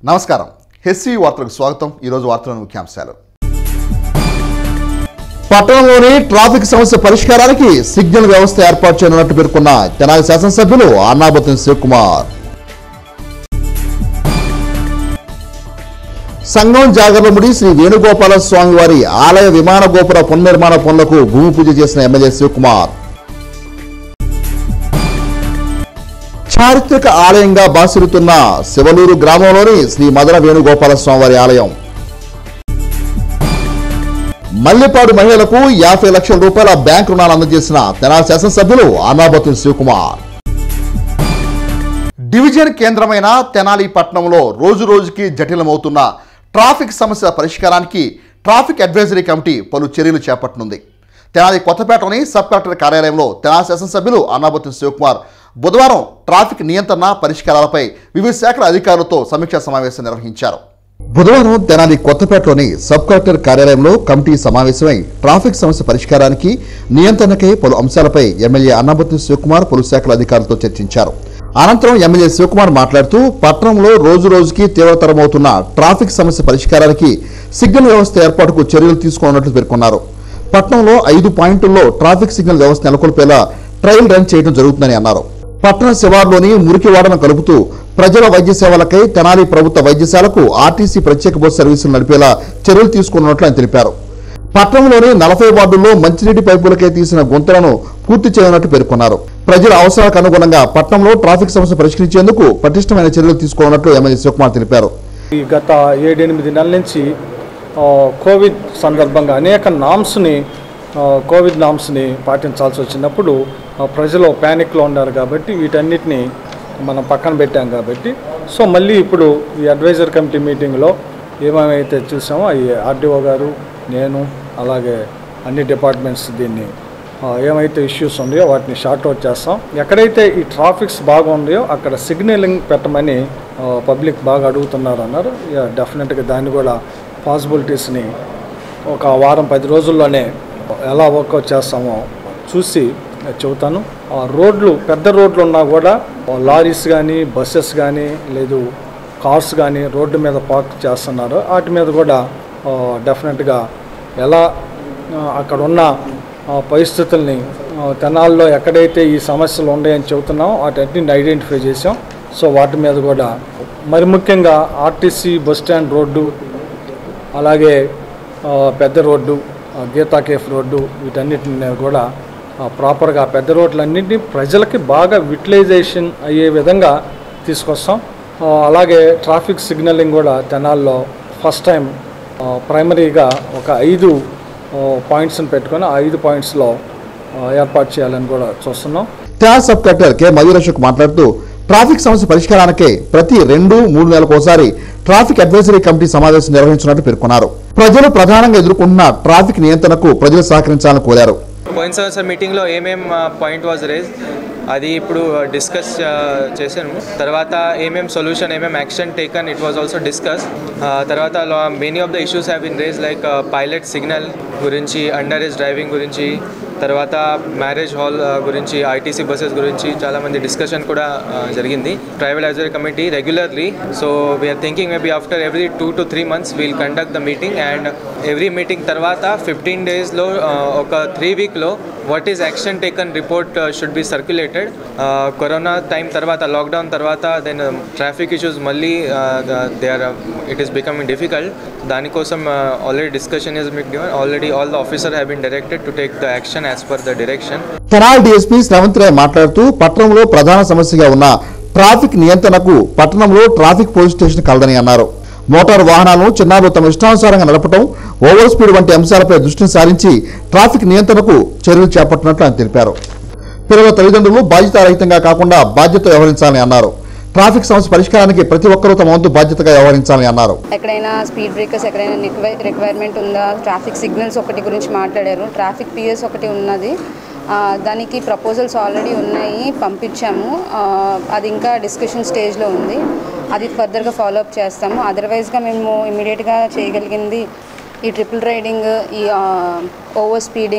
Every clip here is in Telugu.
నమస్కారం హెస్సీ వార్తలకు స్వాగతం ఈరోజు వార్తలోని ముఖ్యాంశాలు పట్టణంలోని ట్రాఫిక్ సమస్య పరిష్కారానికి సిగ్నల్ వ్యవస్థ ఏర్పాటు చేయనున్నట్టు పేర్కొన్న తెనాలి శాసనసభ్యులు అన్నాబతిని శివకుమార్ సంగం జాగర్లముడి శ్రీ వేణుగోపాల స్వామి వారి ఆలయ విమాన గోపుర పునర్నిర్మాణ పనులకు భూమి పూజ చేసిన ఎమ్మెల్యే శివకుమార్ చారిత్రక ఆలయంగా బాసిరుతున్న శివలూరు గ్రామంలోని శ్రీ మదన వేణుగోపాల స్వామివారి ఆలయం మల్లెపాడు మహిళలకు యాభై లక్షల రూపాయల బ్యాంక్ రుణాలు అందజేసిన తెనాలి శాసనసభ్యులు అనాబతుల్ శివకుమార్ డివిజన్ కేంద్రమైన తెనాలి పట్టణంలో రోజు రోజుకి జటిలమవుతున్న ట్రాఫిక్ సమస్య పరిష్కారానికి ట్రాఫిక్ అడ్వైజరీ కమిటీ పలు చర్యలు చేపట్టనుంది తెనాలి కొత్తపేటలోని సబ్ కలెక్టర్ కార్యాలయంలో తెనాలి శాసనసభ్యులు అన్నాబతుల్ శివకుమార్ బుధవారం ట్రాఫిక్ నియంత్రణ పరిష్కారాలపై వివిధ శాఖల అధికారులతో సమీక్షా సమావేశం నిర్వహించారు బుధవారం తెనాలి కొత్తపేటలోని సబ్ కలెక్టర్ కార్యాలయంలో కమిటీ సమావేశమై ట్రాఫిక్ సమస్య పరిష్కారానికి నియంత్రణకై పలు అంశాలపై ఎమ్మెల్యే అన్నాబత్తి శివకుమార్ పలు శాఖల అధికారులతో చర్చించారు అనంతరం ఎమ్మెల్యే శివకుమార్ మాట్లాడుతూ పట్టణంలో రోజు రోజుకి తీవ్రతరమవుతున్న ట్రాఫిక్ సమస్య పరిష్కారానికి సిగ్నల్ వ్యవస్థ ఏర్పాటుకు చర్యలు తీసుకోనున్నట్లు పేర్కొన్నారు పట్టణంలో ఐదు పాయింట్లలో ట్రాఫిక్ సిగ్నల్ వ్యవస్థ నెలకొల్పేలా ట్రయల్ రన్ చేయడం జరుగుతుందని అన్నారు పట్టణ శివార్లోని మురికివాడను కలుపుతూ ప్రజల వైద్య సేవలకై తెనాలి ప్రభుత్వ వైద్యశాలకు ఆర్టీసీ ప్రత్యేక బస్సు సర్వీసులు నడిపేలా చర్యలు తీసుకున్నట్లు ఆయన తెలిపారు పట్టణంలోని నలభై వార్డుల్లో మంచినీటి పైపులకై తీసిన గుంతలను పూర్తి చేయనున్నట్టు పేర్కొన్నారు ప్రజల అవసరాలకు అనుగుణంగా పట్టణంలో ట్రాఫిక్ సమస్య పరిష్కరించేందుకు పటిష్టమైన చర్యలు తీసుకోనున్నట్లు ఎమ్మెల్యే శివకుమార్ తెలిపారు ఈ గత ఏడెనిమిది నెలల నుంచి ఆ, కోవిడ్ సందర్భంగా అనేక నామ్స్ని ఆ, కోవిడ్ నామ్స్ని పాటించాల్సి వచ్చినప్పుడు ఆ, ప్రజలు ప్యానిక్లో ఉన్నారు కాబట్టి వీటన్నిటిని మనం పక్కన పెట్టాం కాబట్టి సో మళ్ళీ ఇప్పుడు ఈ అడ్వైజర్ కమిటీ మీటింగ్లో ఏమేమైతే చూసామో అవి ఆర్డీఓ గారు నేను అలాగే అన్ని డిపార్ట్మెంట్స్ దీన్ని ఆ, ఏమైతే ఇష్యూస్ ఉన్నాయో వాటిని షార్ట్ అవుట్ చేస్తాం ఎక్కడైతే ఈ ట్రాఫిక్స్ బాగా ఉన్నాయో అక్కడ సిగ్నలింగ్ పెట్టమని ఆ, పబ్లిక్ బాగా అడుగుతున్నారు అన్నారు ఇక డెఫినెట్గా దాన్ని కూడా పాసిబిలిటీస్ని ఒక వారం పది రోజుల్లోనే ఎలా వర్కౌట్ చేస్తామో చూసి చెబుతాను ఆ రోడ్లు పెద్ద రోడ్లు ఉన్నా కూడా లారీస్ కానీ బస్సెస్ కానీ లేదు కార్స్ కానీ రోడ్డు మీద పార్క్ చేస్తున్నారు వాటి మీద కూడా ఆ, డెఫినెట్గా ఎలా ఆ, అక్కడ ఉన్న ఆ, పరిస్థితుల్ని ఆ, తెనాల్లో ఎక్కడైతే ఈ సమస్యలు ఉన్నాయని చెబుతున్నామో వాటన్నిటిని ఐడెంటిఫై చేసాం సో వాటి మీద కూడా మరి ముఖ్యంగా ఆర్టీసీ బస్ స్టాండ్ రోడ్డు అలాగే ఆ, పెద్ద రోడ్డు ఆ, గీతా కేఫ్ రోడ్డు వీటన్నిటిని కూడా ఆ, ప్రాపర్గా ఆ పెద్ద రోడ్లన్నింటినీ ప్రజలకి బాగా యూటిలైజేషన్ అయ్యే విధంగా తీసుకొస్తాం ఆ, అలాగే ట్రాఫిక్ సిగ్నలింగ్ కూడా తెనాల్లో ఫస్ట్ టైం ఆ, ప్రైమరీగా ఒక ఐదు ఆ, పాయింట్స్ని పెట్టుకొని ఆ ఐదు పాయింట్స్లో ఆ, ఏర్పాటు చేయాలని కూడా చూస్తున్నాం Tenali sub collector K Mayur Ashok మాట్లాడుతూ ట్రాఫిక్ సమస్య పరిష్కారానికే ప్రతి రెండు మూడు నెలలకు ఒకసారి ట్రాఫిక్ అడ్వైజరీ కమిటీ సమావేశం నిర్వహించినట్టు పేర్కొన్నారు ప్రజలు ప్రధానంగా ఎదుర్కొంటున్న ట్రాఫిక్ నియంత్రణకు ప్రజలు సహకరించాలని కోరారు పోయిన సంవత్సరం మీటింగ్లో ఏమేం పాయింట్ వాజ్ రేజ్ అది ఇప్పుడు డిస్కస్ చేశాను తర్వాత ఏమేం సొల్యూషన్ ఏమేం action taken it was also discuss తర్వాత many of the issues have been raised like pilot signal గురించి అండర్ ఏజ్ డ్రైవింగ్ గురించి తర్వాత మ్యారేజ్ హాల్ గురించి ఐటీసీ బస్సెస్ గురించి చాలామంది డిస్కషన్ కూడా uh, జరిగింది tribal advisory committee regularly so we're thinking maybe after every two to three months we'll conduct the meeting and every meeting తర్వాత ఫిఫ్టీన్ డేస్లో ఒక త్రీ వీక్లో what is action taken report should be circulated corona time తర్వాత లాక్డౌన్ తర్వాత దెన్ ట్రాఫిక్ ఇష్యూస్ మళ్ళీ they are it is becoming difficult దానికోసం ఆల్రెడీ డిస్కషన్ ఇస్ మీకు already all the officer have been directed to take the action as per the direction Tenali DSP Sravanth Rai మాట్లాడుతూ పట్టణంలో ప్రధాన సమస్యగా ఉన్న ట్రాఫిక్ నియంత్రణకు పట్టణంలో ట్రాఫిక్ పోలీస్ స్టేషన్ కలదని అన్నారు మోటారు వాహనాలను చిన్నారులు తమ ఇష్టానుసారంగా నడపడం ఓవర్ స్పీడ్ వంటి అంశాలపై దృష్టిని సారించి ట్రాఫిక్ నియంత్రణకు చర్యలు చేపట్టినట్లు ఆయన తెలిపారు పిల్లల తల్లిదండ్రులు బాధ్యతారహితంగా కాకుండా బాధ్యత వ్యవహరించాలని అన్నారు ట్రాఫిక్ సమస్య పరిష్కారానికి ప్రతి ఒక్కరూ తమ వంతు బాధ్యతగా వ్యవహరించాలని అన్నారు ఎక్కడైనా స్పీడ్ బ్రేకర్స్ ఎక్కడైనా రిక్వై- రిక్వైర్మెంట్ ఉందా ట్రాఫిక్ సిగ్నల్స్ ఒకటి గురించి మాట్లాడారు ట్రాఫిక్ పిఎస్ ఒకటి ఉన్నది ఆ, దానికి ప్రపోజల్స్ ఆల్రెడీ ఉన్నాయి పంపించాము ఆ, అది ఇంకా డిస్కషన్ స్టేజ్లో ఉంది అది ఫర్దర్గా ఫాలో అప్ చేస్తాము అదర్వైజ్గా మేము ఇమీడియట్గా చేయగలిగింది ఈ ట్రిపుల్ రైడింగ్ ఈ over speeding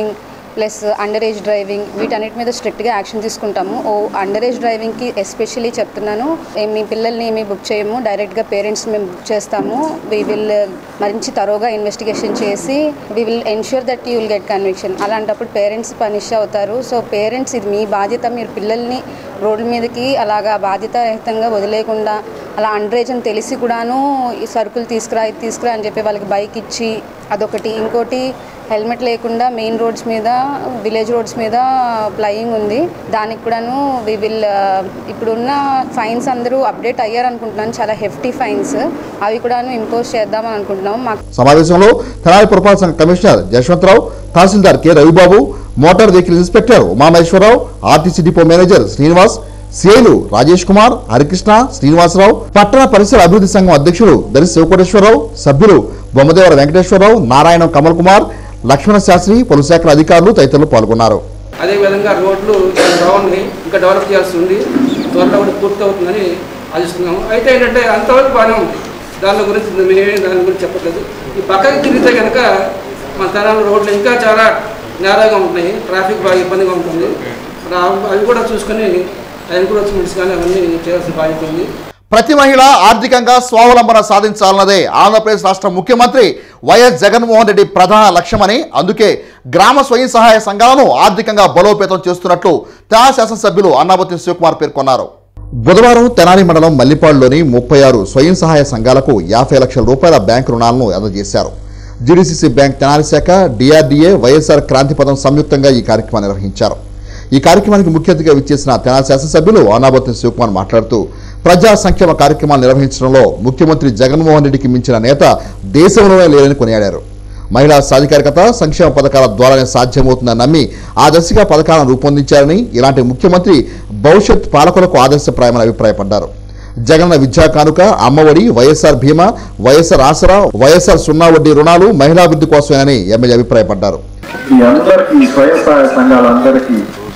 plus under age driving వీటన్నిటి మీద స్ట్రిక్ట్గా యాక్షన్ తీసుకుంటాము ఓ అండర్ ఏజ్ డ్రైవింగ్కి ఎస్పెషల్లీ చెప్తున్నాను ఏ మీ పిల్లల్ని ఏమీ బుక్ చేయము డైరెక్ట్గా పేరెంట్స్ మేము బుక్ చేస్తాము వీ విల్ మంచి తరోగా ఇన్వెస్టిగేషన్ చేసి we will ensure that you will get conviction అలాంటప్పుడు పేరెంట్స్ పనిష్ అవుతారు సో పేరెంట్స్ ఇది మీ బాధ్యత మీరు పిల్లల్ని రోడ్ల మీదకి అలాగా బాధ్యతారహితంగా వదిలేకుండా అలా అండర్ ఏజ్ అని తెలిసి కూడాను ఈ సరుకులు తీసుకురా ఇది తీసుకురా అని చెప్పి వాళ్ళకి బైక్ ఇచ్చి అదొకటి ఇంకోటి హెల్మెట్ లేకుండా మెయిన్ రోడ్స్ మీద విలేజ్ రోడ్స్ మీద ఫ్లయింగ్ ఉంది దానికి కూడాను వి విల్ ఇప్పుడున్న ఫైన్స్ అందరూ అప్డేట్ అయ్యారు అనుకుంటున్నాను చాలా హెఫ్టీ ఫైన్స్ అవి కూడాను ఇంపోజ్ చేద్దామని అనుకుంటున్నాం మాకు సమావేశంలో తెనాలి పురపాలక సంఘ కమిషనర్ యశ్వంతరావు తహసీల్దార్ K Ravibabu motor vehicle inspector Umamaheswararao RTC depot manager Srinivas సిఐలు రాజేష్ కుమార్ హరికృష్ణ శ్రీనివాసరావు పట్టణ పరిసర అభివృద్ధి సంఘం అధ్యక్షుడు దరి శివకోటేశ్వరరావు సభ్యులు బొమ్మదేవర వెంకటేశ్వరరావు నారాయణం కమల్ కుమార్ లక్ష్మణ శాస్త్రి పలు శాఖల అధికారులు తదితరులు పాల్గొన్నారు అదేవిధంగా రోడ్లు చాలా బాగున్నాయి ఇంకా డెవలప్ చేయాల్సి ఉంది త్వరలో కూడా పూర్తి అవుతుందని ఆశిస్తున్నాము అయితే ఏంటంటే అంతవరకు బాగానే ఉంది దాని గురించి మేమే దాని గురించి చెప్పట్లేదు ఈ పక్కకి తిరిగితే కనుక మన తరాల రోడ్లు ఇంకా చాలా నేరాగా ఉంటున్నాయి ట్రాఫిక్ బాగా ఇబ్బందిగా ఉంటుంది మరి అవి- అవి కూడా చూసుకొని ఎన్క్రోచ్మెంట్స్ కానీ అవన్నీ చేయాల్సిన బాధ్యత ఉంది ప్రతి మహిళ ఆర్థికంగా స్వావలంబన సాధించాలన్నదే ఆంధ్రప్రదేశ్ రాష్ట్ర ముఖ్యమంత్రి వైఎస్ జగన్మోహన్ రెడ్డి ప్రధాన లక్ష్యమని అందుకే గ్రామ స్వయం సహాయ సంఘాలను ఆర్థికంగా బలోపేతం చేస్తున్నట్లు తెలంగాణ శాసనసభ్యులు అన్నాబతి శివకుమార్ పేర్కొన్నారు బుధవారం తెనాలి మండలం మల్లిపాడులోని ముప్పై ఆరు స్వయం సహాయ సంఘాలకు యాభై లక్షల రూపాయల బ్యాంకు రుణాలను అందజేశారు జీడీసీసీ బ్యాంక్ తెనాలి శాఖ డిఆర్డీఏ వైఎస్ఆర్ క్రాంతిపథం సంయుక్తంగా ఈ కార్యక్రమాన్ని నిర్వహించారు ఈ కార్యక్రమానికి ముఖ్య అతిథిగా విచ్చేసిన తెనాలి శాసనసభ్యులు అనాబత్తి శివకుమార్ మాట్లాడుతూ ప్రజా సంక్షేమ కార్యక్రమాలు నిర్వహించడంలో ముఖ్యమంత్రి జగన్మోహన్ రెడ్డికి మించిన నేత దేశంలోనే లేరని కొనియాడారు మహిళా సాధికారికత సంక్షేమ పథకాల ద్వారానే సాధ్యమవుతుందని నమ్మి ఆ దశగా పథకాలను రూపొందించారని ఇలాంటి ముఖ్యమంత్రి భవిష్యత్ పాలకులకు ఆదర్శప్రాయమని అభిప్రాయపడ్డారు జగన్న విద్యా కానుక అమ్మఒడి వైఎస్ఆర్ బీమా వైఎస్ఆర్ ఆసరా వైఎస్ఆర్ సున్నా వడ్డీ రుణాలు మహిళాభివృద్ధి కోసమేనని ఎమ్మెల్యే అభిప్రాయపడ్డారు ఈ అందరికీ ఈ స్వయం సహాయ సంఘాలందరికీ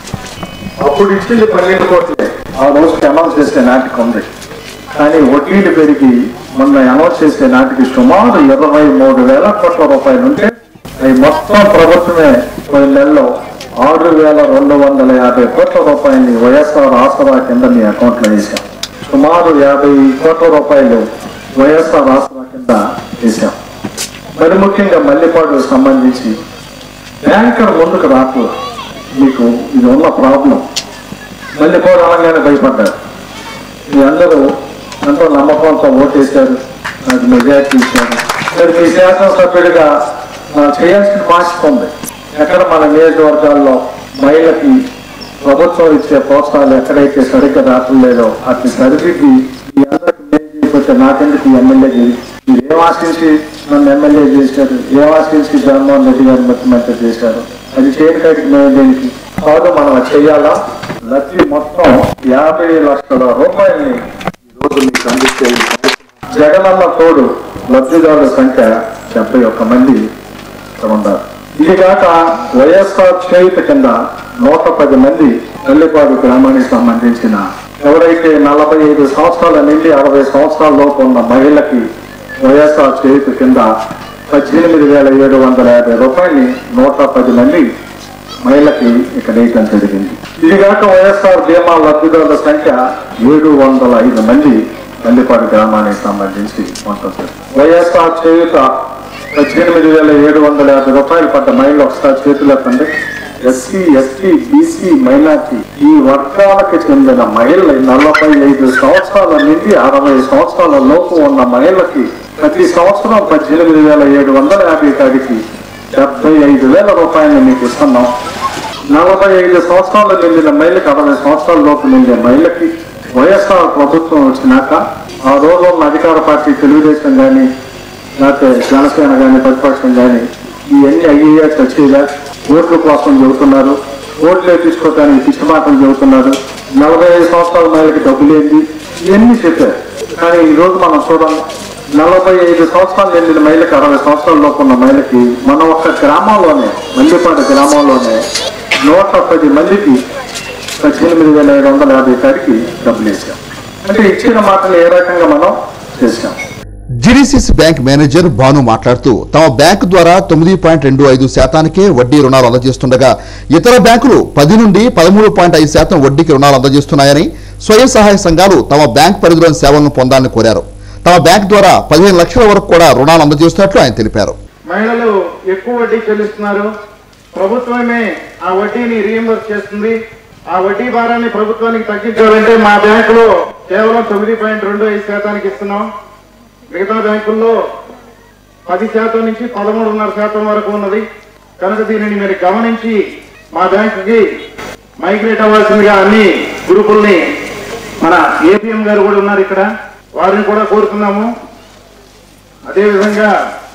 అప్పుడు ఇచ్చింది పన్నెండు కోట్లే ఆ రోజుకి అనౌన్స్ చేసే నాటికి ఉంది కానీ వడ్డీలు పెరిగి మొన్న అనౌన్స్ చేసే నాటికి సుమారు ఇరవై మూడు వేల కోట్ల రూపాయలు ఉంటే అవి మొత్తం ప్రభుత్వమే కొన్ని నెలలో ఆరు వేల రెండు వందల యాభై కోట్ల రూపాయలని వైఎస్ఆర్ ఆసరా కింద మీ అకౌంట్లో వేసాం సుమారు యాభై కోట్ల రూపాయలు వైఎస్ఆర్ ఆసరా కింద వేసాం మరి ముఖ్యంగా మల్లెపాడుకు సంబంధించి బ్యాంకర్ ముందుకు రావట్లేదు మీకు ఇది ఉన్న ప్రాబ్లం మళ్ళీ కూడా అనగానే భయపడ్డారు మీ అందరూ ఎంతో నమ్మకంతో ఓటేశారు నాకు మెజార్టీ ఇచ్చారు మరి మీ శాసనసభ్యుడిగా ఆ, చేయాల్సిన బాధ్యత ఉంది ఎక్కడ మన నియోజకవర్గాల్లో మహిళకి ప్రభుత్వం ఇచ్చే ప్రోత్సాహాలు ఎక్కడైతే సరిగ్గా రావట్లేదో అట్లా సరిదిద్ది మీ అందరికి మేలు చేయకపోతే నాకెందుకు ఈ ఎమ్మెల్యే చేసి మీరు ఏం ఆశించి నన్ను ఎమ్మెల్యే చేశారు ఏం ఆశించి జగన్మోహన్ రెడ్డి గారు ముఖ్యమంత్రి చేశారు అది చేయడానికి మేము దేనికి కాదు మనం అది చేయాలా లబ్ధి మొత్తం యాభై లక్షల రూపాయల్ని ఈ రోజు మీకు అందిస్తే జగనన్న తోడు లబ్ధిదారుల సంఖ్య డెబ్బై ఒక్క మంది ఉన్నారు ఇది కాక వైఎస్ఆర్ చేయుత కింద నూట పది మంది పల్లెపాడు గ్రామానికి సంబంధించిన ఎవరైతే నలభై ఐదు సంవత్సరాల నుండి అరవై సంవత్సరాల లోపు ఉన్న మహిళకి వైఎస్ఆర్ చేయుత కింద పద్దెనిమిది వేల ఏడు వందల యాభై రూపాయలని నూట పది మంది మహిళకి ఇక్కడ వేయటం జరిగింది ఇది కాక వైఎస్ఆర్ బీమా లబ్ధిదారుల సంఖ్య ఏడు వందల ఐదు మంది పల్లిపాడు గ్రామానికి సంబంధించి ఉంటుంది వైఎస్ఆర్ చేయుత పద్దెనిమిది వేల ఏడు వందల యాభై రూపాయలు పడ్డ మహిళలు ఒకసారి చేతులు ఎత్తండి ఎస్సీ ఎస్టీ బీసీ మైనార్టీ ఈ వర్గాలకు చెందిన మహిళలు నలభై ఐదు సంవత్సరాల నుండి అరవై సంవత్సరాల లోపు ఉన్న మహిళలకి ప్రతి సంవత్సరం పద్దెనిమిది వేల ఏడు వందల యాభై కాడికి డెబ్బై ఐదు వేల రూపాయలు మీకు ఇస్తున్నాం నలభై ఐదు సంవత్సరాలు నిండిన మహిళకి అరవై సంవత్సరాల లోపు నిండే మహిళకి వైఎస్ఆర్ ప్రభుత్వం వచ్చినాక ఆ రోజు ఉన్న అధికార పార్టీ తెలుగుదేశం కానీ లేకపోతే జనసేన కానీ ప్రతిపక్షం కానీ ఇవన్నీ అయ్యే చచ్చేలా ఓట్ల కోసం చెబుతున్నారు ఓట్లు వేపించుకోవటానికి పిచ్చి మాటలు చెబుతున్నారు నలభై ఐదు సంవత్సరాల మహిళకి డబ్బులు ఏంటి ఇవన్నీ చెప్పారు కానీ ఈ రోజు మనం చూడాలి నలభై ఐదు సంవత్సరాలు నిండిన మహిళకి అరవై సంవత్సరాల లోపు ఉన్న మహిళకి మన ఒక్క గ్రామంలోనే మల్లిపాడు గ్రామంలోనే నూట పది మందికి పద్దెనిమిది వేల ఐదు వందల యాభై కాడికి డబ్బులు వేసాం అంటే ఇచ్చిన మాటలు ఏ రకంగా మనం చేసాం జిడిసిసి బ్యాంక్ మేనేజర్ భాను మాట్లాడుతూ తమ బ్యాంకు ద్వారా తొమ్మిది పాయింట్ రెండు ఐదు శాతానికే వడ్డీ రుణాలు అందజేస్తుండగా ఇతర బ్యాంకులు పది నుండి పదమూడు పాయింట్ ఐదు శాతం వడ్డీకి రుణాలు అందజేస్తున్నాయని స్వయం సహాయ సంఘాలు తమ బ్యాంక్ పరిధిలోని సేవలను పొందాలని కోరారు తమ బ్యాంక్ ద్వారా పదిహేను లక్షల వరకు కూడా రుణాలు అందజేస్తున్నట్లు ఆయన తెలిపారు మహిళలు ఎక్కువ వడ్డీ చెల్లిస్తున్నారు ప్రభుత్వమే ఆ వడ్డీని రీఎంబర్స్ చేస్తుంది ఆ వడ్డీ భారాన్ని ప్రభుత్వానికి తగ్గించాలంటే మా బ్యాంకులో కేవలం తొమ్మిది పాయింట్ రెండు ఐదు శాతానికి ఇస్తున్నాం మిగతా బ్యాంకుల్లో పది శాతం నుంచి పదమూడున్నర శాతం వరకు ఉన్నది కనుక దీనిని మీరు గమనించి మా బ్యాంకుకి మైగ్రేట్ అవ్వాల్సిందిగా అన్ని గ్రూపుల్ని మన ఏపీఎం గారు కూడా ఉన్నారు ఇక్కడ వారిని కూడా కోరుతున్నాము అదేవిధంగా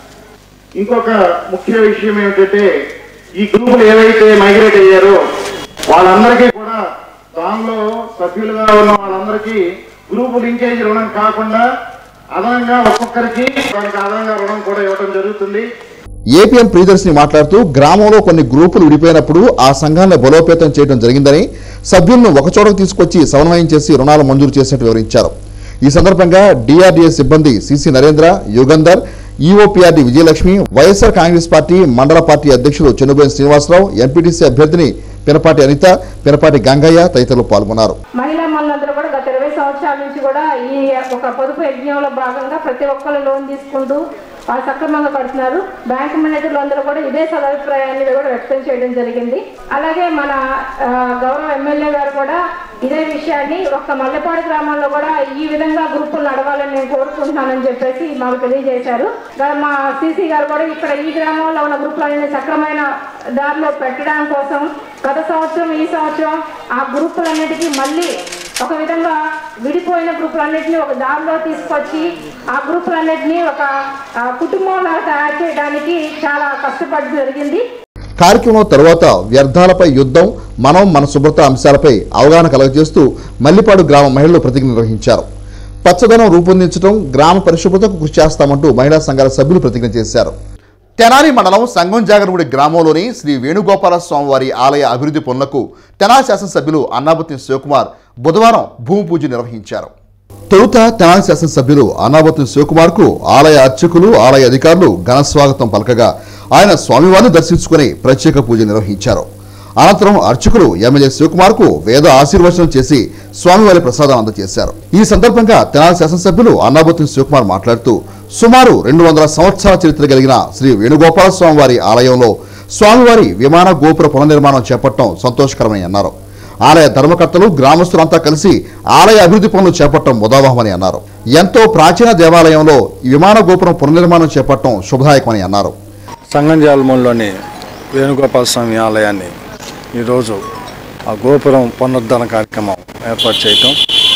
ఇంకొక ముఖ్య విషయం ఏమిటంటే ఈ గ్రూపులు ఏవైతే మైగ్రేట్ అయ్యారో వాళ్ళందరికీ కూడా దానిలో సభ్యులుగా ఉన్న వాళ్ళందరికీ గ్రూపు లింకేజ్ రుణం కాకుండా అదనంగా ఒక్కొక్కరికి దానికి అదనంగా రుణం కూడా ఇవ్వడం జరుగుతుంది ఏపీఎం ప్రియదర్శిని మాట్లాడుతూ గ్రామంలో కొన్ని గ్రూపులు విడిపోయినప్పుడు ఆ సంఘాలను బలోపేతం చేయడం జరిగిందని సభ్యులను ఒకచోటకు తీసుకొచ్చి సమన్వయం చేసి రుణాలు మంజూరు చేసినట్టు వివరించారు ఈ సందర్భంగా డిఆర్డీఏ సిబ్బంది CC Narendra Yugandhar EOPRD Vijayalakshmi YSR Congress party మండల పార్టీ అధ్యక్షులు చెన్నుబోయిన శ్రీనివాసరావు ఎంపీటీసీ అభ్యర్థిని పినపాటి అనిత పినపాటి గంగయ్య తదితరులు పాల్గొన్నారు మహిళా మనందరూ కూడా గత ఇరవై సంవత్సరాల నుంచి కూడా ఈ ఒక పొదుపు యజ్ఞంలో భాగంగా ప్రతి ఒక్కరు లోన్ తీసుకుంటూ వాళ్ళు సక్రమంగా కడుతున్నారు బ్యాంకు మేనేజర్లు అందరూ కూడా ఇదే సదభిప్రాయాన్ని కూడా వ్యక్తం చేయడం జరిగింది అలాగే మన ఆ, గౌరవ ఎమ్మెల్యే గారు కూడా ఇదే విషయాన్ని ఒక్క మల్లెపాడు గ్రామంలో కూడా ఈ విధంగా గ్రూపులు నడవాలని నేను కోరుకుంటున్నానని చెప్పేసి మాకు తెలియజేశారు గా- మా సీసీ గారు కూడా ఇక్కడ ఈ గ్రామంలో ఉన్న గ్రూపులన్నీ సక్రమైన దారిలో పెట్టడం కోసం గత సంవత్సరం ఈ సంవత్సరం ఆ గ్రూపులన్నిటికీ మళ్ళీ ఒక విధంగా విడిపోయిన గ్రూపులన్నిటిని ఒక దారిలో తీసుకొచ్చి ఆ గ్రూపులన్నిటిని ఒక ఆ, కుటుంబంలా తయారు చేయడానికి చాలా కష్టపడి జరిగింది కార్యక్రమం తరువాత వ్యర్థాలపై యుద్ధం మనం మన శుభ్రత అంశాలపై అవగాహన కలగజేస్తూ మల్లిపాడు గ్రామ మహిళలు ప్రతిజ్ఞ నిర్వహించారు పచ్చదనం రూపొందించడం గ్రామ పరిశుభ్రతకు కృషి చేస్తామంటూ మహిళా సంఘాల సభ్యులు ప్రతిజ్ఞ చేశారు తెనాలి మండలం సంగం జాగరముడి గ్రామంలోని శ్రీ వేణుగోపాల స్వామివారి ఆలయ అభివృద్ధి పనులకు తెనాలి శాసనసభ్యులు అన్నాబతి శివకుమార్ బుధవారం భూమి పూజ నిర్వహించారు తొలుత తెనాలి శాసనసభ్యులు అన్నాబతి శివకుమార్ కు ఆలయ అర్చకులు ఆలయ అధికారులు ఘన స్వాగతం పలకగా ఆయన స్వామివారిని దర్శించుకుని ప్రత్యేక పూజ నిర్వహించారు అనంతరం అర్చకులు ఎమ్మెల్యే శివకుమార్ కు వేద ఆశీర్వచనం చేసి స్వామివారి ప్రసాదం అందజేశారు ఈ సందర్భంగా తెనాలి శాసనసభ్యులు అన్నాబతి శివకుమార్ మాట్లాడుతూ సుమారు రెండు వందల సంవత్సరాల చరిత్ర కలిగిన శ్రీ వేణుగోపాల స్వామివారి ఆలయంలో స్వామివారి విమాన గోపుర పునర్నిర్మాణం చేపట్టడం సంతోషకరమని అన్నారు ఆలయ ధర్మకర్తలు గ్రామస్తులంతా కలిసి ఆలయ అభివృద్ధి పనులు చేపట్టడం ముదావహమని అన్నారు ఎంతో ప్రాచీన దేవాలయంలో ఈ విమాన గోపురం పునర్నిర్మాణం చేపట్టడం శుభదాయకమని అన్నారు సంగంజాలమూలలోని వేణుగోపాల స్వామి ఆలయాన్ని ఈరోజు ఆ గోపురం పునరుద్ధరణ కార్యక్రమం ఏర్పాటు చేయటం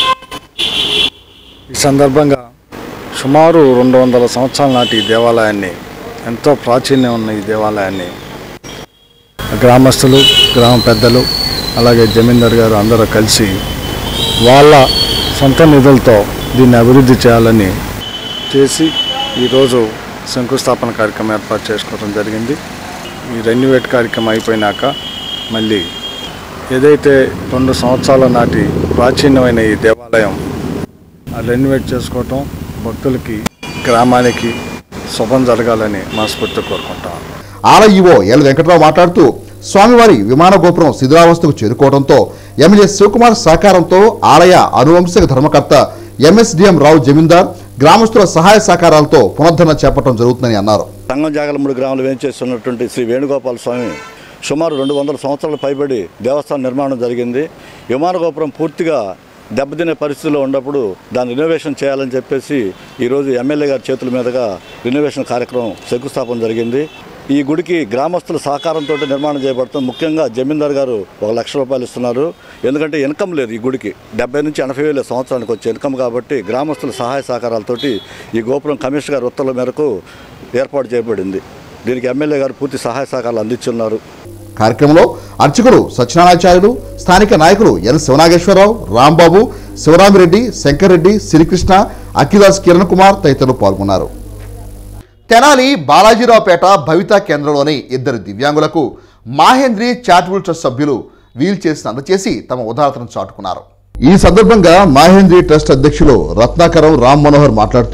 ఈ సందర్భంగా సుమారు రెండు వందల సంవత్సరాల నాటి ఈ దేవాలయాన్ని ఎంతో ప్రాచీన్యం ఉన్న ఈ దేవాలయాన్ని గ్రామస్తులు గ్రామ పెద్దలు అలాగే జమీందార్ గారు అందరూ కలిసి వాళ్ళ సొంత నిధులతో దీన్ని అభివృద్ధి చేయాలని చేసి ఈరోజు శంకుస్థాపన కార్యక్రమం ఏర్పాటు చేసుకోవడం జరిగింది ఈ రెన్యువేట్ కార్యక్రమం అయిపోయినాక మళ్ళీ ఏదైతే రెండు సంవత్సరాల నాటి ప్రాచీనమైన ఈ దేవాలయం ఆ రెన్యువేట్ చేసుకోవటం భక్తులకి గ్రామానికి శుభం జరగాలని మనస్ఫూర్తిగా కోరుకుంటాం ఆలయ ఈవో ఎల్ వెంకటరావు మాట్లాడుతూ స్వామివారి విమాన గోపురం శిథిలావస్థకు చేరుకోవడంతో ఎమ్మెల్యే శివకుమార్ సహకారంతో ఆలయ అనువంశిక ధర్మకర్త ఎంఎస్డిఎం రావు జమీందార్ గ్రామస్తుల సహాయ సహకారాలతో పునరుద్ధరణ చేపట్టడం జరుగుతుందని అన్నారు సంగం జాగలమూడి గ్రామంలో వేంచేస్తున్నటువంటి శ్రీ వేణుగోపాల స్వామి సుమారు రెండు వందల సంవత్సరాల పైబడి దేవస్థానం నిర్మాణం జరిగింది విమాన గోపురం పూర్తిగా దెబ్బతినే పరిస్థితిలో ఉన్నప్పుడు దాన్ని రినోవేషన్ చేయాలని చెప్పేసి ఈరోజు ఎమ్మెల్యే గారి చేతుల మీదుగా రినోవేషన్ కార్యక్రమం శంకుస్థాపన జరిగింది ఈ గుడికి గ్రామస్తుల సహకారంతో నిర్మాణం చేయబడుతుంది ముఖ్యంగా జమీందార్ గారు ఒక లక్ష రూపాయలు ఇస్తున్నారు ఎందుకంటే ఇన్కమ్ లేదు ఈ గుడికి డెబ్బై నుంచి ఎనభై వేల సంవత్సరానికి వచ్చే ఇన్కమ్ కాబట్టి గ్రామస్తుల సహాయ సహకారాలతోటి ఈ గోపురం కమిషనర్ గారి ఉత్తర్వుల మేరకు ఏర్పాటు చేయబడింది దీనికి ఎమ్మెల్యే గారు పూర్తి సహాయ సహకారాలు అందించున్నారు కార్యక్రమంలో అర్చకులు సత్యనారాయణాచార్యులు స్థానిక నాయకులు ఎన్ శివనాగేశ్వరరావు రాంబాబు శివరామిరెడ్డి శంకర్రెడ్డి శ్రీకృష్ణ అఖిదాస్ కిరణ్ కుమార్ తదితరులు పాల్గొన్నారు తెనాలి బాలాజీరావుపేట భవితా కేంద్రంలోని ఇద్దరు దివ్యాంగులకు మాహేంద్రి చారిటబుల్ ట్రస్ట్ సభ్యులు వీల్ చైర్స్ అందచేసి తమ ఉదారతను చాటుకున్నారు ఈ సందర్భంగా మాహేంద్రి ట్రస్ట్ అధ్యక్షులు రత్నాకరం రామ్ మనోహర్ మాట్లాడుతూ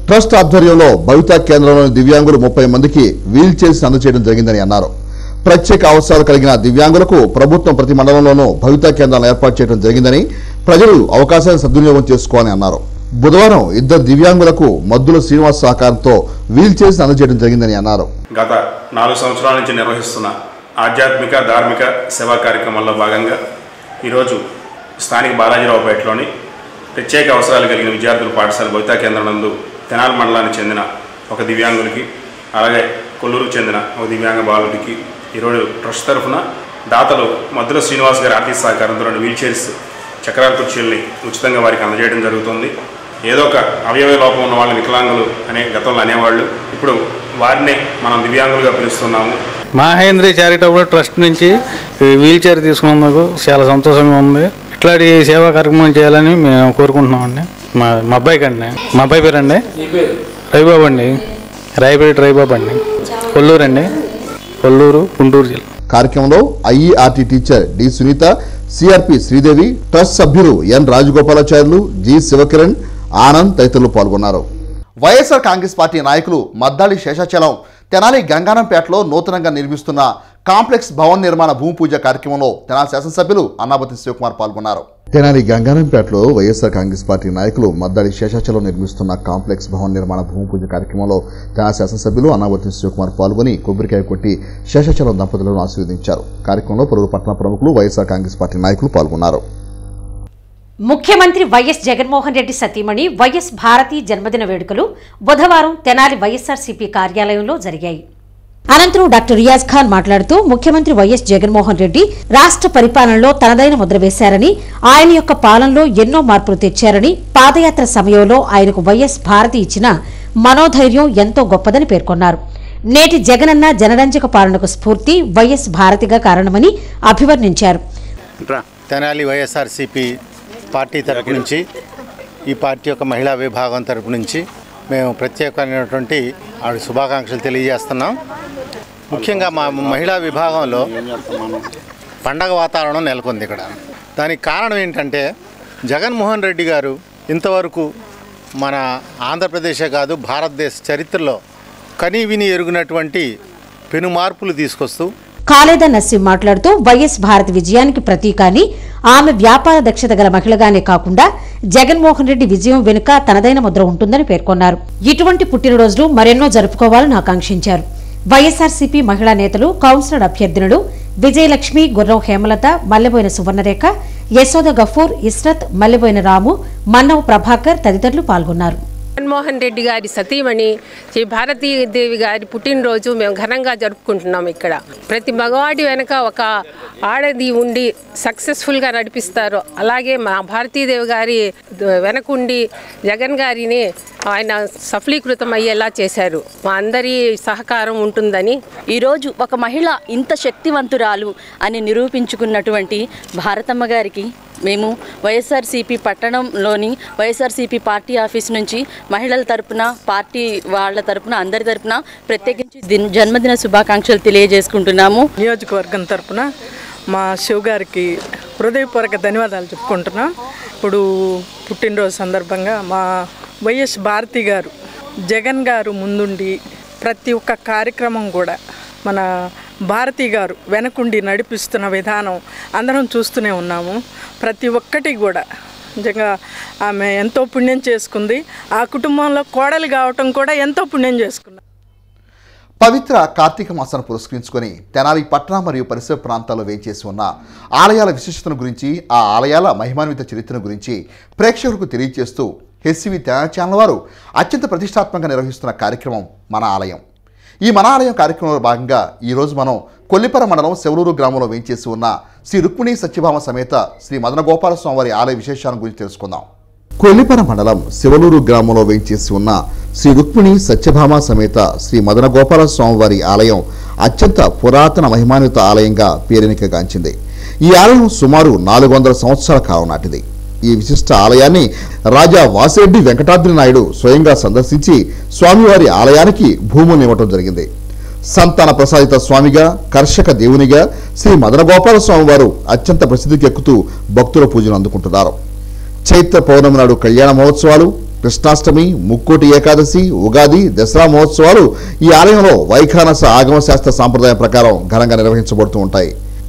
ట్రస్ట్ ఆధ్వర్యంలో భవితా కేంద్రంలోని దివ్యాంగులు ముప్పై మందికి వీల్ చైర్స్ అందజేయడం జరిగిందని అన్నారు ప్రత్యేక అవసరాలు కలిగిన దివ్యాంగులకు ప్రభుత్వం ప్రతి మండలంలోనూ భవితా కేంద్రాలను ఏర్పాటు చేయడం జరిగిందని ప్రజలు అవకాశాన్ని సద్వినియోగం చేసుకోవాలని అన్నారు బుధవారం ఇద్దరు దివ్యాంగులకు మద్దుల శ్రీనివాస్ సహకారంతో వీల్ చైర్స్ అందజేయడం జరిగిందని అన్నారు గత నాలుగు సంవత్సరాల నుంచి నిర్వహిస్తున్న ఆధ్యాత్మిక ధార్మిక సేవా కార్యక్రమాల్లో భాగంగా ఈరోజు స్థానిక బాలాజీరావుపేటలోని ప్రత్యేక అవసరాలు కలిగిన విద్యార్థుల పాఠశాల భవితా కేంద్రం నందు తెనాలి మండలానికి చెందిన ఒక దివ్యాంగులకి అలాగే కొల్లూరుకు చెందిన ఒక దివ్యాంగ బాలుడికి ఈరోజు ట్రస్ట్ తరఫున దాతలు మధుర శ్రీనివాస్ గారి ఆర్థిక సహకారంతో రెండు వీల్ చైర్స్ చక్రాల కుర్చీల్ని ఉచితంగా వారికి అందజేయడం జరుగుతుంది ఏదో ఒక అవయవ లోపం ఉన్న వాళ్ళని వికలాంగులు అనే గతంలో అనేవాళ్ళు ఇప్పుడు వారిని మనం దివ్యాంగులుగా పిలుస్తున్నాము మహేంద్రి చారిటబుల్ ట్రస్ట్ నుంచి ఈ వీల్ చైర్ తీసుకున్నందుకు చాలా సంతోషంగా ఉంది ఇట్లాంటి సేవా కార్యక్రమం చేయాలని మేము కోరుకుంటున్నామండి మా మా అబ్బాయి కండి మా అబ్బాయి పేరండి రైబాబు అండి రాయపేట రైబాబు అండి కొల్లూరు అండి కొల్లూరు గుంటూరు జిల్లా కార్యక్రమంలో IERT teacher D Sunitha CRP Sridevi trust సభ్యులు ఎన్ రాజగోపాలాచార్యులు జి శివకిరణ్ ఆనంద్ తదితరులు పాల్గొన్నారు వైఎస్ఆర్ కాంగ్రెస్ పార్టీ నాయకులు మద్దాళి శేషాచలం తెనాలి గంగానంపేటలో నూతనంగా నిర్మిస్తున్న కాంప్లెక్స్ భవన్ నిర్మాణ భూమి పూజ కార్యక్రమంలో తెనాలి శాసనసభ్యులు అన్నాపతి శివకుమార్ పాల్గొన్నారు తెనాలి గంగానంపేటలో వైఎస్ఆర్ కాంగ్రెస్ పార్టీ నాయకులు మద్దాడి శేషాచలం నిర్మిస్తున్న కాంప్లెక్స్ భవన్ నిర్మాణ భూమి పూజ కార్యక్రమంలో తెనాలి శాసనసభ్యులు అన్నావతి శివకుమార్ పాల్గొని కొబ్బరికాయ కొట్టి శేషాచలం దంపతులను ఆశీర్వదించారు కార్యక్రమంలో పలువురు పట్టణ ప్రముఖులు వైఎస్ఆర్ కాంగ్రెస్ పార్టీ నాయకులు పాల్గొన్నారు ముఖ్యమంత్రి వైఎస్ జగన్మోహన్ రెడ్డి సతీమణి వైఎస్ భారతి జన్మదిన వేడుకలు బుధవారం తెనాలి వైఎస్ఆర్సీపీ కార్యాలయంలో జరిగాయి అనంతరం డాక్టర్ రియాజ్ ఖాన్ మాట్లాడుతూ ముఖ్యమంత్రి వైఎస్ జగన్మోహన్ రెడ్డి రాష్ట్ర పరిపాలనలో తనదైన ముద్ర వేశారని ఆయన యొక్క పాలనలో ఎన్నో మార్పులు తెచ్చారని పాదయాత్ర సమయంలో ఆయనకు వైఎస్ భారతి ఇచ్చిన మనోధైర్యం ఎంతో గొప్పదని పేర్కొన్నారు నేటి జగనన్న జనరంజక పాలనకు స్ఫూర్తి వైఎస్ భారతిగా కారణమని అభివర్ణించారు తెనాలి వైఎస్ఆర్సిపి పార్టీ తరపు నుంచి ఈ పార్టీ యొక్క మహిళా విభాగం తరపు నుంచి మేము ప్రత్యేకమైనటువంటి ఆవిడ శుభాకాంక్షలు తెలియజేస్తున్నాం ముఖ్యంగా మా మహిళా విభాగంలో పండగ వాతావరణం నెలకొంది ఇక్కడ దానికి కారణం ఏంటంటే జగన్మోహన్ రెడ్డి గారు ఇంతవరకు మన ఆంధ్రప్రదేశే కాదు భారతదేశ చరిత్రలో కనీ విని ఎరుగునటువంటి పెను మార్పులు తీసుకొస్తూ కాలేదా నసీం మాట్లాడుతూ వైఎస్ భారత్ విజయానికి ప్రతీక అని ఆమె వ్యాపార దక్షత గల మహిళగానే కాకుండా జగన్మోహన్ రెడ్డి విజయం వెనుక తనదైన ముద్ర ఉంటుందని పేర్కొన్నారు ఇటువంటి పుట్టినరోజులు మరెన్నో జరుపుకోవాలని ఆకాంక్షించారు వైఎస్ఆర్సీపీ మహిళా నేతలు కౌన్సిలర్ అభ్యర్థినులు విజయలక్ష్మి గుర్రం హేమలత మల్లెబోయిన సువర్ణరేఖ యశోద గఫూర్ ఇస్రత్ మల్లెబోయిన రాము మన్నవ ప్రభాకర్ తదితరులు పాల్గొన్నారు జగన్మోహన్ రెడ్డి గారి సతీమణి శ్రీ భారతీదేవి గారి పుట్టినరోజు మేము ఘనంగా జరుపుకుంటున్నాం ఇక్కడ ప్రతి మగవాడి వెనక ఒక ఆడది ఉండి సక్సెస్ఫుల్గా నడిపిస్తారు అలాగే మా భారతీదేవి గారి వెనకుండి జగన్ గారిని ఆయన సఫలీకృతం అయ్యేలా చేశారు మా అందరి సహకారం ఉంటుందని ఈరోజు ఒక మహిళ ఇంత శక్తివంతురాలు అని నిరూపించుకున్నటువంటి భారతమ్మ గారికి మేము వైఎస్ఆర్సీపీ పట్టణంలోని వైఎస్ఆర్సీపీ పార్టీ ఆఫీస్ నుంచి మహిళల తరపున పార్టీ వాళ్ళ తరపున అందరి తరపున ప్రత్యేకించి దిన్- జన్మదిన శుభాకాంక్షలు తెలియజేసుకుంటున్నాము నియోజకవర్గం తరపున మా శివ్ గారికి హృదయపూర్వక ధన్యవాదాలు చెప్పుకుంటున్నాం ఇప్పుడు పుట్టినరోజు సందర్భంగా మా వైఎస్ భారతి గారు జగన్ గారు ముందుండి ప్రతి ఒక్క కార్యక్రమం కూడా మన భారతి గారు వెనకుండి నడిపిస్తున్న విధానం అందరం చూస్తూనే ఉన్నాము ప్రతి ఒక్కటి కూడా నిజంగా ఆమె ఎంతో పుణ్యం చేసుకుంది ఆ కుటుంబంలో కోడలు కావటం కూడా ఎంతో పుణ్యం చేసుకున్నారు పవిత్ర కార్తీక మాసాన్ని పురస్కరించుకొని తెనాలి పట్టణ మరియు పరిసర ప్రాంతాల్లో వేంచేసి ఉన్న ఆలయాల విశిష్టతను గురించి ఆ ఆలయాల మహిమాన్విత చరిత్రను గురించి ప్రేక్షకులకు తెలియజేస్తూ హెచ్సివి తెనాలి ఛానల్ వారు అత్యంత ప్రతిష్టాత్మకంగా నిర్వహిస్తున్న కార్యక్రమం మన ఆలయం ఈ మన ఆలయం కార్యక్రమంలో భాగంగా ఈరోజు మనం కొల్లిపర మండలం శివలూరు గ్రామంలో వేంచేసి ఉన్న శ్రీ రుక్మిణి సత్యభామ సమేత శ్రీ మదన గోపాల స్వామి వారి ఆలయ విశేషాల గురించి తెలుసుకుందాం కొల్లిపర మండలం శివలూరు గ్రామంలో వేంచేసి ఉన్న శ్రీ రుక్మిణి సత్యభామ సమేత శ్రీ మదన గోపాల స్వామివారి ఆలయం అత్యంత పురాతన మహిమాన్విత ఆలయంగా పేరెనికగాంచింది ఈ ఆలయం సుమారు నాలుగు వందల సంవత్సరాల కాలం నాటిది ఈ విశిష్ట ఆలయాన్ని రాజా వాసిరెడ్డి వెంకటాద్రి నాయుడు స్వయంగా సందర్శించి స్వామివారి ఆలయానికి భూములు ఇవ్వటం జరిగింది సంతాన ప్రసాదిత స్వామిగా కర్షక దేవునిగా శ్రీ మదన గోపాల స్వామి వారు అత్యంత ప్రసిద్ధికి ఎక్కుతూ భక్తుల పూజలు అందుకుంటున్నారు చైత్ర పౌర్ణమి నాడు కళ్యాణ మహోత్సవాలు కృష్ణాష్టమి ముక్కోటి ఏకాదశి ఉగాది దసరా మహోత్సవాలు ఈ ఆలయంలో వైఖానస ఆగమ శాస్త్ర సాంప్రదాయం ప్రకారం ఘనంగా నిర్వహించబడుతూ ఉంటాయి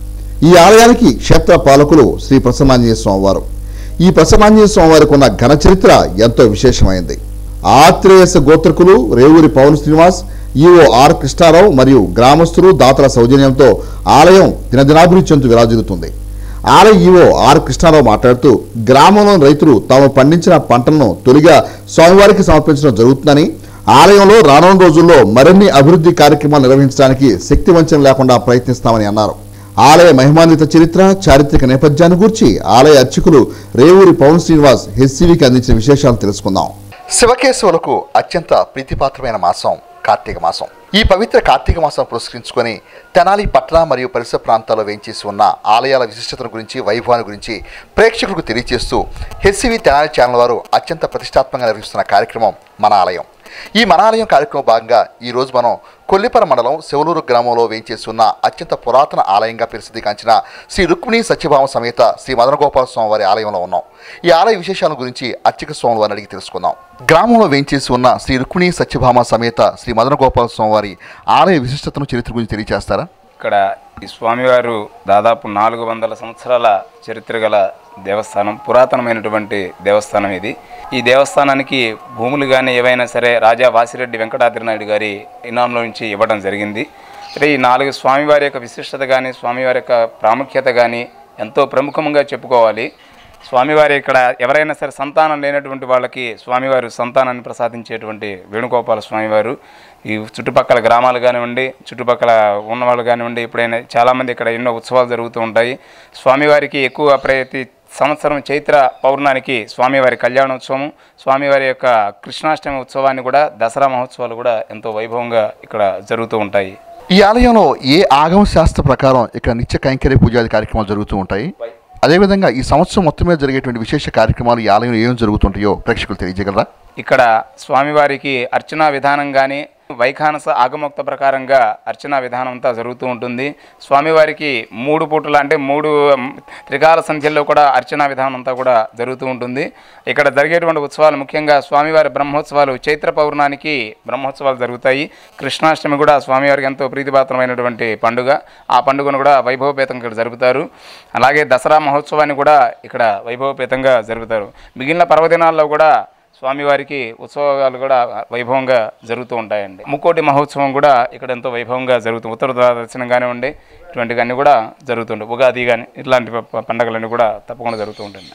ఈ ఆలయానికి క్షేత్ర పాలకులు శ్రీ ప్రసన్నాంజనేయ స్వామివారు ఈ ప్రసన్నాంజనేయ స్వామివారికి ఉన్న ఘన చరిత్ర ఎంతో విశేషమైంది ఆత్రేయస గోత్రకులు రేవూరి పవన్ శ్రీనివాస్ ఈఓ ఆర్ కృష్ణారావు మరియు గ్రామస్తులు దాతల సౌజన్యంతో ఆలయం దినదినాభివృద్ధి చెందుతూ విరాజిల్లుతుంది ఆలయ ఈవో ఆర్ కృష్ణారావు మాట్లాడుతూ గ్రామంలోని రైతులు తాము పండించిన పంటలను తొలిగా స్వామివారికి సమర్పించడం జరుగుతుందని ఆలయంలో రానున్న రోజుల్లో మరిన్ని అభివృద్ధి కార్యక్రమాలు నిర్వహించడానికి శక్తి వంచన లేకుండా ప్రయత్నిస్తామని అన్నారు ఆలయ మహిమాన్విత చరిత్ర చారిత్రక నేపథ్యాన్ని గూర్చి ఆలయ అర్చకులు రేవూరి పవన్ శ్రీనివాస్ హెచ్సివికి అందించిన విశేషాలు తెలుసుకుందాం శివకేశవులకు అత్యంత ప్రీతిపాత్రమైన మాసం కార్తీక మాసం ఈ పవిత్ర కార్తీక మాసం పురస్కరించుకొని తెనాలి పట్ల మరియు పరిసర ప్రాంతాల్లో వేయించేసి ఉన్న ఆలయాల విశిష్టతను గురించి వైభవాన్ని గురించి ప్రేక్షకులకు తెలియజేస్తూ హెచ్సివి తెనాలి ఛానల్ వారు అత్యంత ప్రతిష్టాత్మకంగా నిర్వహిస్తున్న కార్యక్రమం మన ఆలయం ఈ మన ఆలయం కార్యక్రమం భాగంగా ఈ రోజు మనం కొల్లిపర మండలం శివలూరు గ్రామంలో వేయించేసి ఉన్న అత్యంత పురాతన ఆలయంగా ప్రసిద్ధిగాంచిన శ్రీ రుక్మిణి సత్యభామ సమేత శ్రీ మదనగోపాల స్వామి వారి ఆలయంలో ఉన్నాం ఈ ఆలయ విశేషాల గురించి అర్చక స్వామి వారిని అడిగి తెలుసుకుందాం గ్రామంలో వేయించేసి ఉన్న శ్రీ రుక్మిణి సత్యభామ సమేత శ్రీ మదనగోపాల స్వామి వారి ఆలయ విశిష్టతను చరిత్ర గురించి తెలియజేస్తారా ఇక్కడ ఈ స్వామివారు దాదాపు నాలుగు వందల సంవత్సరాల చరిత్ర గల దేవస్థానం పురాతనమైనటువంటి దేవస్థానం ఇది ఈ దేవస్థానానికి భూములు కానీ ఏవైనా సరే రాజా వాసిరెడ్డి వెంకటాద్రి నాయుడు గారి ఇనాంలో నుంచి ఇవ్వడం జరిగింది అంటే ఈ నాలుగు స్వామివారి యొక్క విశిష్టత కానీ స్వామివారి యొక్క ప్రాముఖ్యత కానీ ఎంతో ప్రముఖంగా చెప్పుకోవాలి స్వామివారి ఇక్కడ ఎవరైనా సరే సంతానం లేనటువంటి వాళ్ళకి స్వామివారు సంతానాన్ని ప్రసాదించేటువంటి వేణుగోపాల స్వామివారు ఈ చుట్టుపక్కల గ్రామాలు కానివ్వండి చుట్టుపక్కల ఉన్నవాళ్ళు కానివ్వండి ఎప్పుడైనా చాలామంది ఇక్కడ ఎన్నో ఉత్సవాలు జరుగుతూ ఉంటాయి స్వామివారికి ఎక్కువ ప్రతి సంవత్సరం చైత్ర పౌర్ణానికి స్వామివారి కళ్యాణోత్సవం స్వామివారి యొక్క కృష్ణాష్టమి ఉత్సవాన్ని కూడా దసరా మహోత్సవాలు కూడా ఎంతో వైభవంగా ఇక్కడ జరుగుతూ ఉంటాయి ఈ ఆలయంలో ఏ ఆగమ శాస్త్ర ప్రకారం ఇక్కడ నిత్య కైంకర్య పూజాది కార్యక్రమాలు జరుగుతూ ఉంటాయి అదేవిధంగా ఈ సంవత్సరం మొత్తం మీద జరిగేటువంటి విశేష కార్యక్రమాలు ఈ ఆలయంలో ఏం జరుగుతుంటాయో ప్రేక్షకులు తెలియజేయగలరా ఇక్కడ స్వామివారికి అర్చనా విధానం కానీ వైఖానస ఆగమోక్త ప్రకారంగా అర్చనా విధానం అంతా జరుగుతూ ఉంటుంది స్వామివారికి మూడు పూటలు అంటే మూడు మ్, త్రికాల సంఖ్యల్లో కూడా అర్చనా విధానం అంతా కూడా జరుగుతూ ఉంటుంది ఇక్కడ జరిగేటువంటి ఉత్సవాలు ముఖ్యంగా స్వామివారి బ్రహ్మోత్సవాలు చైత్ర పౌర్ణానికి బ్రహ్మోత్సవాలు జరుగుతాయి కృష్ణాష్టమి కూడా స్వామివారికి ఎంతో ప్రీతిపాత్రమైనటువంటి పండుగ ఆ పండుగను కూడా వైభవపేతంగా ఇక్కడ జరుపుతారు అలాగే దసరా మహోత్సవాన్ని కూడా ఇక్కడ వైభవపేతంగా జరుపుతారు మిగిలిన పర్వదినాల్లో కూడా స్వామివారికి ఉత్సవాలు కూడా వైభవంగా జరుగుతూ ఉంటాయండి ముక్కోటి మహోత్సవం కూడా ఇక్కడ ఎంతో వైభవంగా జరుగుతుంది ఉత్తర ద్వార దర్శనం కానివ్వండి ఇటువంటివన్నీ కూడా జరుగుతుంటాయి ఉగాది కానీ ఇట్లాంటి ప- పండగలన్నీ కూడా తప్పకుండా జరుగుతూ ఉంటుంది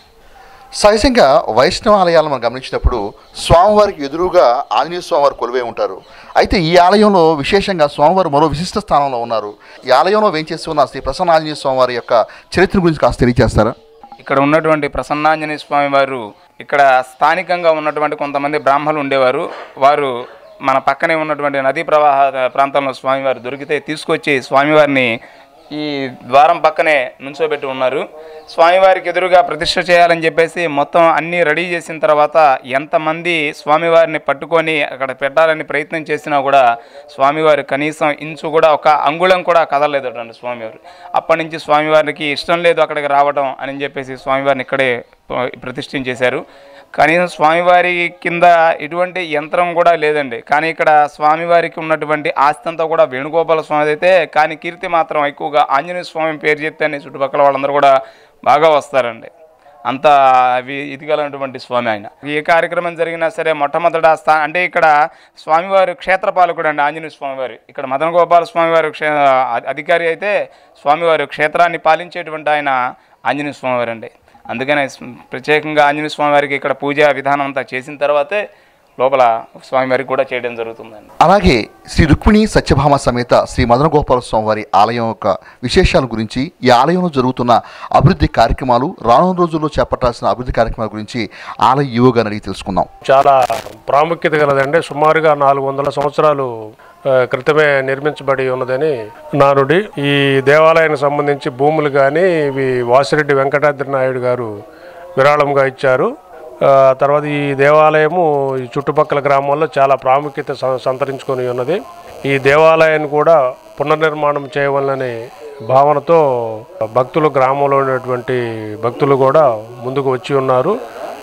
సహజంగా వైష్ణవ ఆలయాలను మనం గమనించినప్పుడు స్వామివారికి ఎదురుగా ఆంజనేయ స్వామివారు కొలువై ఉంటారు అయితే ఈ ఆలయంలో విశేషంగా స్వామివారు మరో విశిష్ట స్థానంలో ఉన్నారు ఈ ఆలయంలో వేంచేసి ఉన్న శ్రీ ప్రసన్న ఆంజనేయ స్వామివారి యొక్క చరిత్ర గురించి కాస్త తెలియజేస్తారా ఇక్కడ ఉన్నటువంటి ప్రసన్నాంజనేయ స్వామి వారు ఇక్కడ స్థానికంగా ఉన్నటువంటి కొంతమంది బ్రాహ్మణులు ఉండేవారు వారు మన పక్కనే ఉన్నటువంటి నదీ ప్రవాహ ప్రాంతంలో స్వామివారు దొరికితే తీసుకొచ్చి స్వామివారిని ఈ ద్వారం పక్కనే నుంచోబెట్టి ఉన్నారు స్వామివారికి ఎదురుగా ప్రతిష్ఠ చేయాలని చెప్పేసి మొత్తం అన్నీ రెడీ చేసిన తర్వాత ఎంతమంది స్వామివారిని పట్టుకొని అక్కడ పెట్టాలని ప్రయత్నం చేసినా కూడా స్వామివారు కనీసం ఇంచు కూడా ఒక అంగుళం కూడా కదలలేదటండి స్వామివారు అప్పటి నుంచి స్వామివారికి ఇష్టం లేదు అక్కడికి రావడం అని చెప్పేసి స్వామివారిని ఇక్కడే ఆ, ప్రతిష్ఠించేశారు కనీసం స్వామివారి కింద ఎటువంటి యంత్రం కూడా లేదండి కానీ ఇక్కడ స్వామివారికి ఉన్నటువంటి ఆస్తి అంతా కూడా వేణుగోపాల స్వామి అయితే కానీ కీర్తి మాత్రం ఎక్కువగా ఆంజనేయ స్వామి పేరు చెప్తేనే చుట్టుపక్కల వాళ్ళందరూ కూడా బాగా వస్తారండి అంత వి- ఇదిగలనటువంటి స్వామి ఆయన ఏ కార్యక్రమం జరిగినా సరే మొట్టమొదట స్థా అంటే ఇక్కడ స్వామివారు క్షేత్రపాలకుడు అండి ఆంజనేయ స్వామివారు ఇక్కడ మదన గోపాల స్వామివారు క్షే అ- అధికారి అయితే స్వామివారు క్షేత్రాన్ని పాలించేటువంటి ఆయన ఆంజనేయ స్వామివారు అండి అందుకనే స్- ప్రత్యేకంగా ఆంజనేయ స్వామివారికి ఇక్కడ పూజా విధానం అంతా చేసిన తర్వాతే లోపల స్వామివారికి కూడా చేయడం జరుగుతుందండి అలాగే శ్రీ రుక్మిణి సత్యభామ సమేత శ్రీ మదన గోపాల స్వామి వారి ఆలయం యొక్క విశేషాల గురించి ఈ ఆలయంలో జరుగుతున్న అభివృద్ధి కార్యక్రమాలు రానున్న రోజుల్లో చేపట్టాల్సిన అభివృద్ధి కార్యక్రమాల గురించి ఆలయ యువగా అడిగి తెలుసుకుందాం చాలా ప్రాముఖ్యత గలదండి సుమారుగా నాలుగు వందల సంవత్సరాలు ఆ, క్రితమే నిర్మించబడి ఉన్నదని నానుడి ఈ దేవాలయానికి సంబంధించి భూములు కానీ ఇవి వాసిరెడ్డి వెంకటాద్రి నాయుడు గారు విరాళంగా ఇచ్చారు ఆ, తర్వాత ఈ దేవాలయము ఈ చుట్టుపక్కల గ్రామాల్లో చాలా ప్రాముఖ్యత సం- సంతరించుకొని ఉన్నది ఈ దేవాలయాన్ని కూడా పునర్నిర్మాణం చేయవలనని భావనతో భక్తులు గ్రామంలో ఉన్నటువంటి భక్తులు కూడా ముందుకు వచ్చి ఉన్నారు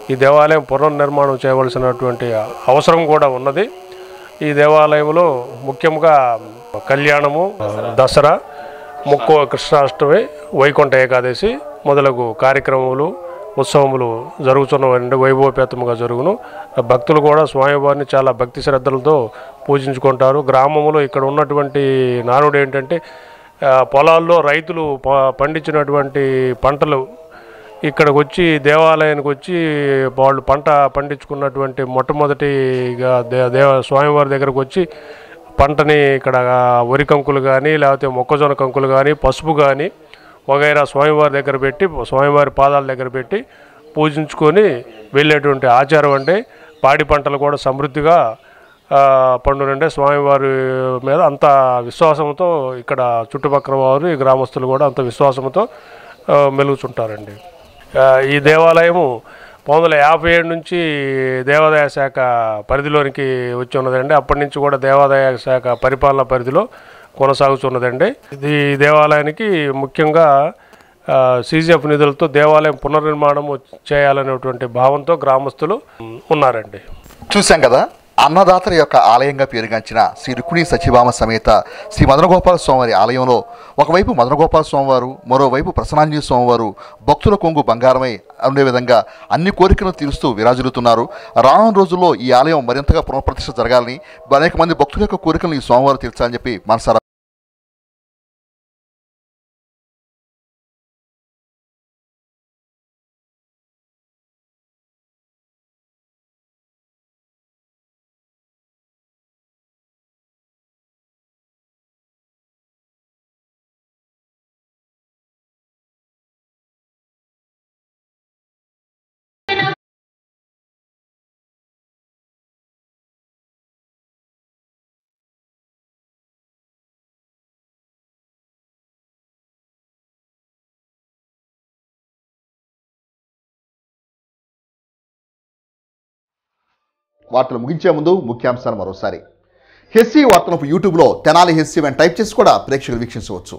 ఈ దేవాలయం పునర్నిర్మాణం చేయవలసినటువంటి అవసరం కూడా ఉన్నది ఈ దేవాలయంలో ముఖ్యంగా కళ్యాణము దసరా ముక్కో కృష్ణాష్టమి వైకుంఠ ఏకాదశి మొదలగు కార్యక్రమములు ఉత్సవములు జరుగుతున్నవండి వైభవపేతముగా జరుగును భక్తులు కూడా స్వామివారిని చాలా భక్తి శ్రద్ధలతో పూజించుకుంటారు గ్రామంలో ఇక్కడ ఉన్నటువంటి నానుడు ఏంటంటే ఆ, పొలాల్లో రైతులు ప- పండించినటువంటి పంటలు ఇక్కడికి వచ్చి దేవాలయానికి వచ్చి వాళ్ళు పంట పండించుకున్నటువంటి మొట్టమొదటిగా దే దేవ స్వామివారి దగ్గరకు వచ్చి పంటని ఇక్కడ వరి కంకులు కానీ లేకపోతే మొక్కజొన్న కంకులు కానీ పసుపు కానీ వగైరా స్వామివారి దగ్గర పెట్టి స్వామివారి పాదాల దగ్గర పెట్టి పూజించుకొని వెళ్ళేటువంటి ఆచారం అంటే పాడి పంటలు కూడా సమృద్ధిగా ఆ, పండునంటే స్వామివారి మీద అంత విశ్వాసంతో ఇక్కడ చుట్టుపక్కల వారు ఈ గ్రామస్తులు కూడా అంత విశ్వాసంతో ఆ, మెలుగుతుంటారండి ఆ, ఈ దేవాలయము పంతొమ్మిది వందల యాభై ఏడు నుంచి దేవాదాయ శాఖ పరిధిలోనికి వచ్చి ఉన్నదండి అప్పటి నుంచి కూడా దేవాదాయ శాఖ పరిపాలన పరిధిలో కొనసాగుతున్నదండి ఇది ఈ దేవాలయానికి ముఖ్యంగా సీజీఎఫ్ నిధులతో దేవాలయం పునర్నిర్మాణము చేయాలనేటువంటి భావంతో గ్రామస్తులు ఉన్నారండి చూశాం కదా అన్నదాతల యొక్క ఆలయంగా పేరుగాంచిన శ్రీ రుక్మిణి సచివామ సమేత శ్రీ మదనగోపాల స్వామివారి ఆలయంలో ఒకవైపు మదనగోపాల స్వామివారు మరోవైపు ప్రసన్నాంజలి స్వామివారు భక్తుల కొంగు బంగారమై ఉండే విధంగా అన్ని కోరికలను తీరుస్తూ విరాజిల్లుతున్నారు రానున్న రోజుల్లో ఈ ఆలయం మరింతగా పునఃప్రతిష్ఠ జరగాలని అనేక మంది భక్తుల యొక్క కోరికలను ఈ స్వామివారు తీర్చాలని చెప్పి మనసారా వార్తలు ముగించే ముందు ముఖ్యాంశాలు మరోసారి హెస్సీ వార్తలను యూట్యూబ్లో తెనాలి హెస్సీ అని టైప్ చేసి కూడా ప్రేక్షకులు వీక్షించవచ్చు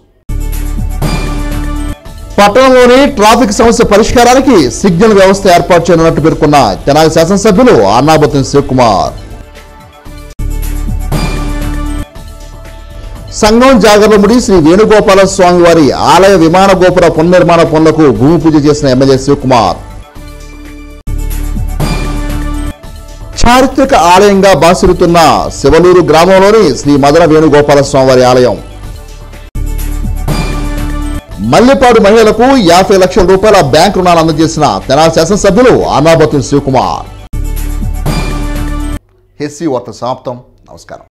పట్టణంలోని ట్రాఫిక్ సమస్య పరిష్కారానికి సిగ్నల్ వ్యవస్థ ఏర్పాటు చేయనున్నట్టు పేర్కొన్న తెనాలి శాసనసభ్యులు అన్నాబతిని శివకుమార్ సంగం జాగర్లముడి శ్రీ వేణుగోపాల స్వామి వారి ఆలయ విమాన గోపుర పునర్నిర్మాణ పనులకు భూమి పూజ చేసిన ఎమ్మెల్యే శివకుమార్ చారిత్రక ఆలయంగా బాసిరుతున్న శివలూరు గ్రామంలోని శ్రీ మదన వేణుగోపాల స్వామివారి ఆలయం మల్లెపాడు మహిళలకు యాభై లక్షల రూపాయల బ్యాంక్ రుణాలు అందజేసిన తెనాలి శాసనసభ్యులు అన్నాబతుని శివకుమార్ హెస్సీ వార్త సమాప్తం నమస్కారం